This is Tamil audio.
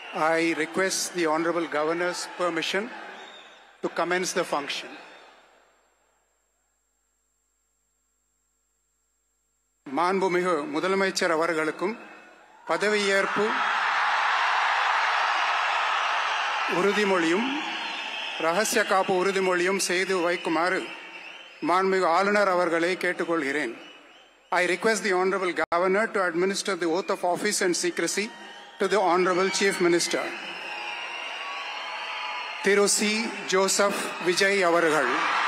I request the Honorable Governor's permission to commence the function. மாண்புமிகு முதலமைச்சர் அவர்களுக்கும் பதவியேற்பு உறுதிமொழியும் ரகசிய காப்பு உறுதிமொழியும் செய்து வைக்குமாறு மாண்புமிகு ஆளுநர் அவர்களை கேட்டுக்கொள்கிறேன் I request the Honorable Governor to administer the oath of office and secrecy to the Honorable Chief Minister. Thiru C Joseph Vijay அவர்கள்